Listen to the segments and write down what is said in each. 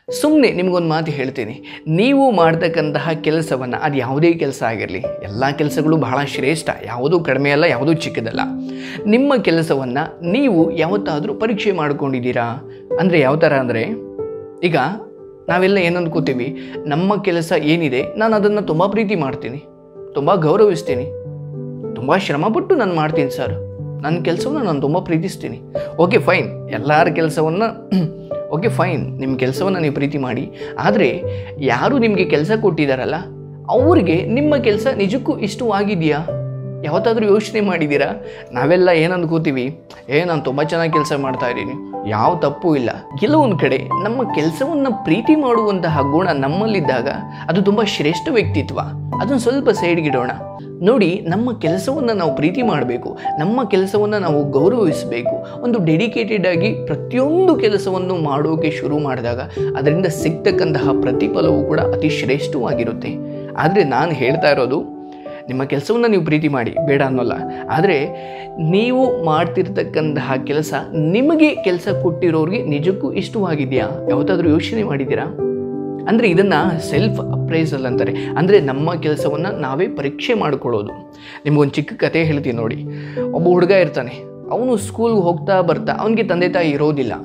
ಸುಮ್ಮನೆ ನಿಮಗೊಂದು ಮಾತು ಹೇಳ್ತೀನಿ ನೀವು ಮಾಡ್ತಕ್ಕಂತಹ ಕೆಲಸವನ್ನು ಅದು ಯಾವುದೇ ಕೆಲಸ ಆಗಿರಲಿ ಎಲ್ಲ ಕೆಲಸಗಳು ಬಹಳ ಶ್ರೇಷ್ಠ ಯಾವುದೂ ಕಡಿಮೆ ಅಲ್ಲ ಯಾವುದೂ ಚಿಕ್ಕದಲ್ಲ ನಿಮ್ಮ ಕೆಲಸವನ್ನು ನೀವು ಯಾವತ್ತಾದರೂ ಪರೀಕ್ಷೆ ಮಾಡ್ಕೊಂಡಿದ್ದೀರಾ ಅಂದರೆ ಯಾವ ಥರ ಅಂದರೆ ಈಗ ನಾವೆಲ್ಲ ಏನು ಅಂದ್ಕೋತೀವಿ ನಮ್ಮ ಕೆಲಸ ಏನಿದೆ ನಾನು ಅದನ್ನು ತುಂಬ ಪ್ರೀತಿ ಮಾಡ್ತೀನಿ ತುಂಬ ಗೌರವಿಸ್ತೀನಿ ತುಂಬ ಶ್ರಮಪಟ್ಟು ನಾನು ಮಾಡ್ತೀನಿ ಸರ್ ನನ್ನ ಕೆಲಸವನ್ನು ನಾನು ತುಂಬ ಪ್ರೀತಿಸ್ತೀನಿ ಓಕೆ ಫೈನ್ ಎಲ್ಲರ ಕೆಲಸವನ್ನು ಓಕೆ ಫೈನ್ ನಿಮ್ಮ ಕೆಲಸವನ್ನು ನೀವು ಪ್ರೀತಿ ಮಾಡಿ ಆದರೆ ಯಾರು ನಿಮಗೆ ಕೆಲಸ ಕೊಟ್ಟಿದ್ದಾರಲ್ಲ ಅವ್ರಿಗೆ ನಿಮ್ಮ ಕೆಲಸ ನಿಜಕ್ಕೂ ಇಷ್ಟವಾಗಿದೆಯಾ ಯಾವತ್ತಾದರೂ ಯೋಚನೆ ಮಾಡಿದ್ದೀರಾ ನಾವೆಲ್ಲ ಏನು ಅಂದ್ಕೋತೀವಿ ಏ ನಾನು ತುಂಬ ಚೆನ್ನಾಗಿ ಕೆಲಸ ಮಾಡ್ತಾ ಇದ್ದೀನಿ ಯಾವ ತಪ್ಪು ಇಲ್ಲ ಕೆಲವೊಂದು ಕಡೆ ನಮ್ಮ ಕೆಲಸವನ್ನು ಪ್ರೀತಿ ಮಾಡುವಂತಹ ಗುಣ ನಮ್ಮಲ್ಲಿದ್ದಾಗ ಅದು ತುಂಬ ಶ್ರೇಷ್ಠ ವ್ಯಕ್ತಿತ್ವ ಅದನ್ನು ಸ್ವಲ್ಪ ಸೈಡ್ಗಿಡೋಣ ನೋಡಿ ನಮ್ಮ ಕೆಲಸವನ್ನು ನಾವು ಪ್ರೀತಿ ಮಾಡಬೇಕು ನಮ್ಮ ಕೆಲಸವನ್ನು ನಾವು ಗೌರವಿಸಬೇಕು ಒಂದು ಡೆಡಿಕೇಟೆಡ್ ಆಗಿ ಪ್ರತಿಯೊಂದು ಕೆಲಸವನ್ನು ಮಾಡೋಕೆ ಶುರು ಮಾಡಿದಾಗ ಅದರಿಂದ ಸಿಗ್ತಕ್ಕಂತಹ ಪ್ರತಿಫಲವು ಕೂಡ ಅತಿ ಶ್ರೇಷ್ಠವಾಗಿರುತ್ತೆ ಆದರೆ ನಾನು ಹೇಳ್ತಾ ಇರೋದು ನಿಮ್ಮ ಕೆಲಸವನ್ನು ನೀವು ಪ್ರೀತಿ ಮಾಡಿ ಬೇಡ ಅನ್ನೋಲ್ಲ ಆದರೆ ನೀವು ಮಾಡ್ತಿರ್ತಕ್ಕಂತಹ ಕೆಲಸ ನಿಮಗೆ ಕೆಲಸ ಕೊಟ್ಟಿರೋರಿಗೆ ನಿಜಕ್ಕೂ ಇಷ್ಟವಾಗಿದೆಯಾ ಯಾವತ್ತಾದರೂ ಯೋಚನೆ ಮಾಡಿದ್ದೀರಾ ಅಂದರೆ ಇದನ್ನು ಸೆಲ್ಫ್ ಅಪ್ರೈಸಲ್ ಅಂತಾರೆ ಅಂದರೆ ನಮ್ಮ ಕೆಲಸವನ್ನು ನಾವೇ ಪರೀಕ್ಷೆ ಮಾಡಿಕೊಳ್ಳೋದು ನಿಮಗೊಂದು ಚಿಕ್ಕ ಕತೆ ಹೇಳ್ತೀನಿ ನೋಡಿ ಒಬ್ಬ ಹುಡುಗ ಇರ್ತಾನೆ ಅವನು ಸ್ಕೂಲ್ಗೆ ಹೋಗ್ತಾ ಬರ್ತಾ ಅವನಿಗೆ ತಂದೆ ತಾಯಿ ಇರೋದಿಲ್ಲ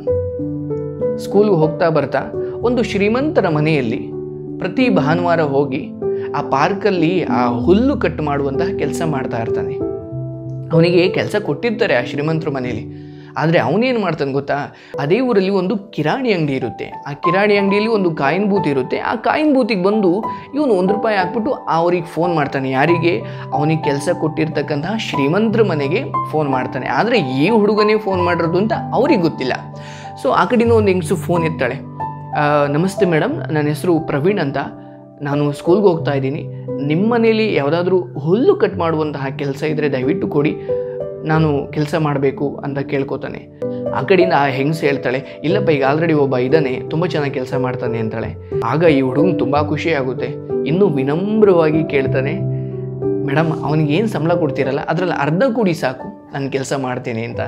ಸ್ಕೂಲ್ಗೆ ಹೋಗ್ತಾ ಬರ್ತಾ ಒಂದು ಶ್ರೀಮಂತರ ಮನೆಯಲ್ಲಿ ಪ್ರತಿ ಭಾನುವಾರ ಹೋಗಿ ಆ ಪಾರ್ಕಲ್ಲಿ ಆ ಹುಲ್ಲು ಕಟ್ ಮಾಡುವಂತಹ ಕೆಲಸ ಮಾಡ್ತಾ ಇರ್ತಾನೆ ಅವನಿಗೆ ಕೆಲಸ ಕೊಟ್ಟಿರ್ತಾರೆ ಆ ಶ್ರೀಮಂತರ ಮನೆಯಲ್ಲಿ ಆದರೆ ಅವನೇನು ಮಾಡ್ತಾನೆ ಗೊತ್ತಾ ಅದೇ ಊರಲ್ಲಿ ಒಂದು ಕಿರಾಣಿ ಅಂಗಡಿ ಇರುತ್ತೆ ಆ ಕಿರಾಣಿ ಅಂಗಡಿಯಲ್ಲಿ ಒಂದು ಕಾಯಿನ್ ಬೂತ್ ಇರುತ್ತೆ ಆ ಕಾಯಿನ್ ಬೂತಿಗೆ ಬಂದು ಇವನು ಒಂದು ರೂಪಾಯಿ ಹಾಕ್ಬಿಟ್ಟು ಅವ್ರಿಗೆ ಫೋನ್ ಮಾಡ್ತಾನೆ ಯಾರಿಗೆ ಅವನಿಗೆ ಕೆಲಸ ಕೊಟ್ಟಿರ್ತಕ್ಕಂತಹ ಶ್ರೀಮಂತರ ಮನೆಗೆ ಫೋನ್ ಮಾಡ್ತಾನೆ ಆದರೆ ಈ ಹುಡುಗನೇ ಫೋನ್ ಮಾಡಿರೋದು ಅಂತ ಅವ್ರಿಗೆ ಗೊತ್ತಿಲ್ಲ ಸೊ ಆ ಕಡೆಯಿಂದ ಒಂದು ಹೆಂಗಸು ಫೋನ್ ಎತ್ತಾಳೆ ಆ, ನಮಸ್ತೆ ಮೇಡಮ್ ನನ್ನ ಹೆಸರು ಪ್ರವೀಣ್ ಅಂತ ನಾನು ಸ್ಕೂಲ್ಗೆ ಹೋಗ್ತಾ ಇದ್ದೀನಿ ನಿಮ್ಮ ಮನೇಲಿ ಯಾವುದಾದ್ರೂ ಹುಲ್ಲು ಕಟ್ ಮಾಡುವಂತಹ ಕೆಲಸ ಇದ್ದರೆ ದಯವಿಟ್ಟು ಕೊಡಿ ನಾನು ಕೆಲಸ ಮಾಡಬೇಕು ಅಂತ ಕೇಳ್ಕೊತಾನೆ ಆ ಕಡೆಯಿಂದ ಆ ಹೆಂಗಸು ಹೇಳ್ತಾಳೆ ಇಲ್ಲಪ್ಪ ಈಗ ಆಲ್ರೆಡಿ ಒಬ್ಬ ಇದ್ದಾನೆ ತುಂಬ ಚೆನ್ನಾಗಿ ಕೆಲಸ ಮಾಡ್ತಾನೆ ಅಂತಾಳೆ ಆಗ ಈ ಹುಡುಗಂಗೆ ತುಂಬ ಖುಷಿ ಆಗುತ್ತೆ ಇನ್ನೂ ವಿನಮ್ರವಾಗಿ ಕೇಳ್ತಾನೆ ಮೇಡಮ್ ಅವನಿಗೆ ಏನು ಸಂಬಳ ಕೊಡ್ತೀರಲ್ಲ ಅದರಲ್ಲಿ ಅರ್ಧ ಕೂಡಿ ಸಾಕು ನಾನು ಕೆಲಸ ಮಾಡ್ತೀನಿ ಅಂತ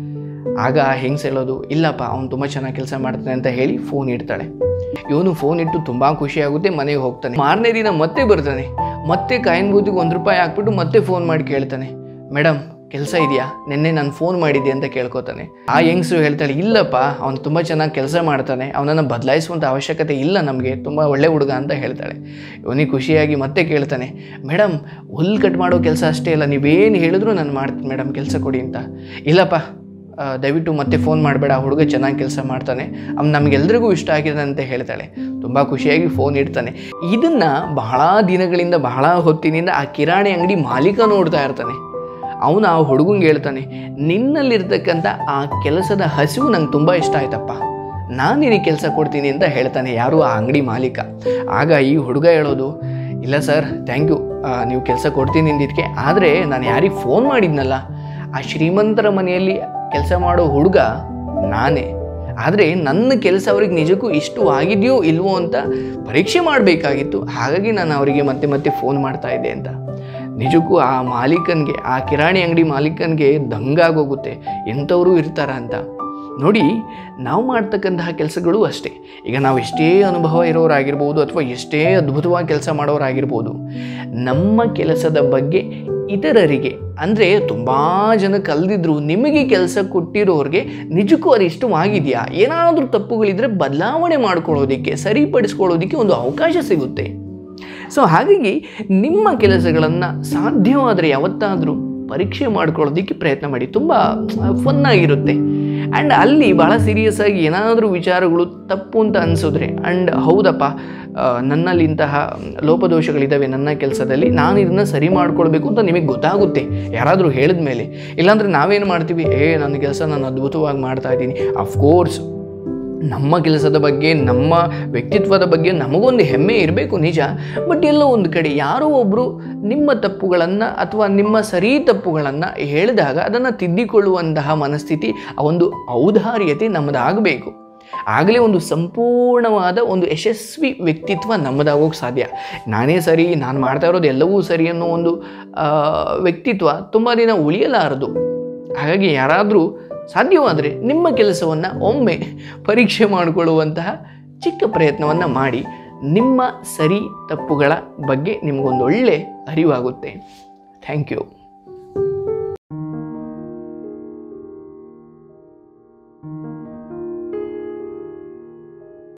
ಆಗ ಹೆಂಗ್ಸ್ ಹೇಳೋದು ಇಲ್ಲಪ್ಪ ಅವ್ನು ತುಂಬ ಚೆನ್ನಾಗಿ ಕೆಲಸ ಮಾಡ್ತಾನೆ ಅಂತ ಹೇಳಿ ಫೋನ್ ಇಡ್ತಾಳೆ ಇವನು ಫೋನ್ ಇಟ್ಟು ತುಂಬ ಖುಷಿ ಆಗುತ್ತೆ ಮನೆಗೆ ಹೋಗ್ತಾನೆ ಮಾರನೇ ದಿನ ಮತ್ತೆ ಬರ್ತಾನೆ ಮತ್ತೆ ಕಾಯಿನ್ ಬೂತಿಗೆ ಒಂದು ರೂಪಾಯಿ ಹಾಕ್ಬಿಟ್ಟು ಮತ್ತೆ ಫೋನ್ ಮಾಡಿ ಕೇಳ್ತಾನೆ ಮೇಡಮ್ ಕೆಲಸ ಇದೆಯಾ ನಿನ್ನೆ ನಾನು ಫೋನ್ ಮಾಡಿದ್ದೆ ಅಂತ ಕೇಳ್ಕೊತಾನೆ ಆ ಹೆಂಗ್ಸು ಹೇಳ್ತಾಳೆ ಇಲ್ಲಪ್ಪ ಅವ್ನು ತುಂಬ ಚೆನ್ನಾಗಿ ಕೆಲಸ ಮಾಡ್ತಾನೆ ಅವನನ್ನು ಬದಲಾಯಿಸುವಂಥ ಅವಶ್ಯಕತೆ ಇಲ್ಲ ನಮಗೆ ತುಂಬ ಒಳ್ಳೆ ಹುಡುಗ ಅಂತ ಹೇಳ್ತಾಳೆ ಇವನಿಗೆ ಖುಷಿಯಾಗಿ ಮತ್ತೆ ಕೇಳ್ತಾನೆ ಮೇಡಮ್ ಹುಲ್ಲು ಕಟ್ ಮಾಡೋ ಕೆಲಸ ಅಷ್ಟೇ ಇಲ್ಲ ನೀವೇನು ಹೇಳಿದ್ರು ನಾನು ಮಾಡ್ತೀನಿ ಮೇಡಮ್ ಕೆಲಸ ಕೊಡಿ ಅಂತ ಇಲ್ಲಪ್ಪ ಆ, ದಯವಿಟ್ಟು ಮತ್ತೆ ಫೋನ್ ಮಾಡಬೇಡ ಹುಡುಗ ಚೆನ್ನಾಗಿ ಕೆಲಸ ಮಾಡ್ತಾನೆ ಅವ್ನು ನಮಗೆಲ್ರಿಗೂ ಇಷ್ಟ ಆಗಿದೆ ಅಂತ ಹೇಳ್ತಾಳೆ ತುಂಬ ಖುಷಿಯಾಗಿ ಫೋನ್ ಇಡ್ತಾನೆ ಇದನ್ನು ಬಹಳ ದಿನಗಳಿಂದ ಬಹಳ ಹೊತ್ತಿನಿಂದ ಆ ಕಿರಾಣಿ ಅಂಗಡಿ ಮಾಲೀಕ ನೋಡ್ತಾ ಇರ್ತಾನೆ ಅವನು ಆ ಹುಡುಗಂಗೆ ಹೇಳ್ತಾನೆ ನಿನ್ನಲ್ಲಿರ್ತಕ್ಕಂಥ ಆ ಕೆಲಸದ ಹಸಿವು ನಂಗೆ ತುಂಬ ಇಷ್ಟ ಆಯ್ತಪ್ಪ ನಾನು ನಿನಗೆ ಕೆಲಸ ಕೊಡ್ತೀನಿ ಅಂತ ಹೇಳ್ತಾನೆ ಯಾರು ಆ ಅಂಗಡಿ ಮಾಲೀಕ ಆಗ ಈ ಹುಡುಗ ಹೇಳೋದು ಇಲ್ಲ ಸರ್ ಥ್ಯಾಂಕ್ ಯು ನೀವು ಕೆಲಸ ಕೊಡ್ತೀನಿ ಅಂದಿದ್ದಕ್ಕೆ ಆದರೆ ನಾನು ಯಾರಿಗೆ ಫೋನ್ ಮಾಡಿದ್ನಲ್ಲ ಆ ಶ್ರೀಮಂತರ ಮನೆಯಲ್ಲಿ ಕೆಲಸ ಮಾಡೋ ಹುಡುಗ ನಾನೇ ಆದರೆ ನನ್ನ ಕೆಲಸ ಅವ್ರಿಗೆ ನಿಜಕ್ಕೂ ಇಷ್ಟವಾಗಿದೆಯೋ ಇಲ್ವೋ ಅಂತ ಪರೀಕ್ಷೆ ಮಾಡಬೇಕಾಗಿತ್ತು ಹಾಗಾಗಿ ನಾನು ಅವರಿಗೆ ಮತ್ತೆ ಮತ್ತೆ ಫೋನ್ ಮಾಡ್ತಾ ಇದ್ದೆ ಅಂತ ನಿಜಕ್ಕೂ ಆ ಮಾಲೀಕನಿಗೆ ಆ ಕಿರಾಣಿ ಅಂಗಡಿ ಮಾಲೀಕನಿಗೆ ದಂಗಾಗೋಗುತ್ತೆ ಎಂಥವರು ಇರ್ತಾರ ಅಂತ ನೋಡಿ ನಾವು ಮಾಡ್ತಕ್ಕಂತಹ ಕೆಲಸಗಳು ಅಷ್ಟೇ ಈಗ ನಾವು ಎಷ್ಟೇ ಅನುಭವ ಇರೋರಾಗಿರ್ಬೋದು ಅಥವಾ ಎಷ್ಟೇ ಅದ್ಭುತವಾಗಿ ಕೆಲಸ ಮಾಡೋರಾಗಿರ್ಬೋದು ನಮ್ಮ ಕೆಲಸದ ಬಗ್ಗೆ ಇತರರಿಗೆ ಅಂದರೆ ತುಂಬ ಜನ ಕಲ್ದಿದ್ರು ನಿಮಗೆ ಕೆಲಸ ಕೊಟ್ಟಿರೋರಿಗೆ ನಿಜಕ್ಕೂ ಅದು ಇಷ್ಟವಾಗಿದೆಯಾ ಏನಾದರೂ ತಪ್ಪುಗಳಿದ್ರೆ ಬದಲಾವಣೆ ಮಾಡ್ಕೊಳ್ಳೋದಕ್ಕೆ ಸರಿಪಡಿಸ್ಕೊಳ್ಳೋದಕ್ಕೆ ಒಂದು ಅವಕಾಶ ಸಿಗುತ್ತೆ ಸೊ ಹಾಗಾಗಿ ನಿಮ್ಮ ಕೆಲಸಗಳನ್ನು ಸಾಧ್ಯವಾದರೆ ಯಾವತ್ತಾದರೂ ಪರೀಕ್ಷೆ ಮಾಡ್ಕೊಳ್ಳೋದಕ್ಕೆ ಪ್ರಯತ್ನ ಮಾಡಿ ತುಂಬ ಫನ್ನಾಗಿರುತ್ತೆ ಆ್ಯಂಡ್ ಅಲ್ಲಿ ಭಾಳ ಸೀರಿಯಸ್ ಆಗಿ ಏನಾದರೂ ವಿಚಾರಗಳು ತಪ್ಪು ಅಂತ ಅನಿಸಿದ್ರೆ ಆ್ಯಂಡ್ ಹೌದಪ್ಪ ಆ, ನನ್ನಲ್ಲಿ ಇಂತಹ ಲೋಪದೋಷಗಳಿದ್ದಾವೆ ನನ್ನ ಕೆಲಸದಲ್ಲಿ ನಾನು ಇದನ್ನು ಸರಿ ಮಾಡ್ಕೊಳ್ಬೇಕು ಅಂತ ನಿಮಗೆ ಗೊತ್ತಾಗುತ್ತೆ ಯಾರಾದರೂ ಹೇಳಿದ ಮೇಲೆ ಇಲ್ಲಾಂದರೆ ನಾವೇನು ಮಾಡ್ತೀವಿ ಏ ನನ್ನ ಕೆಲಸ ನಾನು ಅದ್ಭುತವಾಗಿ ಮಾಡ್ತಾ ಇದ್ದೀನಿ ಅಫ್ಕೋರ್ಸ್ ನಮ್ಮ ಕೆಲಸದ ಬಗ್ಗೆ ನಮ್ಮ ವ್ಯಕ್ತಿತ್ವದ ಬಗ್ಗೆ ನಮಗೊಂದು ಹೆಮ್ಮೆ ಇರಬೇಕು ನಿಜ ಬಟ್ ಎಲ್ಲೋ ಒಂದು ಕಡೆ ಯಾರೋ ಒಬ್ಬರು ನಿಮ್ಮ ತಪ್ಪುಗಳನ್ನು ಅಥವಾ ನಿಮ್ಮ ಸರಿ ತಪ್ಪುಗಳನ್ನು ಹೇಳಿದಾಗ ಅದನ್ನು ತಿದ್ದಿಕೊಳ್ಳುವಂತಹ ಮನಸ್ಥಿತಿ ಆ ಒಂದು ಔದಾರ್ಯತೆ ನಮ್ಮದಾಗಬೇಕು ಆಗಲೇ ಒಂದು ಸಂಪೂರ್ಣವಾದ ಒಂದು ಯಶಸ್ವಿ ವ್ಯಕ್ತಿತ್ವ ನಮ್ಮದಾಗೋಕ್ಕೆ ಸಾಧ್ಯ ನಾನೇ ಸರಿ ನಾನು ಮಾಡ್ತಾ ಇರೋದು ಎಲ್ಲವೂ ಸರಿ ಅನ್ನೋ ಒಂದು ಆ, ವ್ಯಕ್ತಿತ್ವ ತುಂಬ ದಿನ ಉಳಿಯಲಾರದು ಹಾಗಾಗಿ ಯಾರಾದರೂ ಸಾಧ್ಯವಾದರೆ ನಿಮ್ಮ ಕೆಲಸವನ್ನು ಒಮ್ಮೆ ಪರೀಕ್ಷೆ ಮಾಡಿಕೊಳ್ಳುವಂತಹ ಚಿಕ್ಕ ಪ್ರಯತ್ನವನ್ನು ಮಾಡಿ ನಿಮ್ಮ ಸರಿ ತಪ್ಪುಗಳ ಬಗ್ಗೆ ನಿಮಗೊಂದು ಒಳ್ಳೆ ಅರಿವಾಗುತ್ತೆ ಥ್ಯಾಂಕ್ ಯು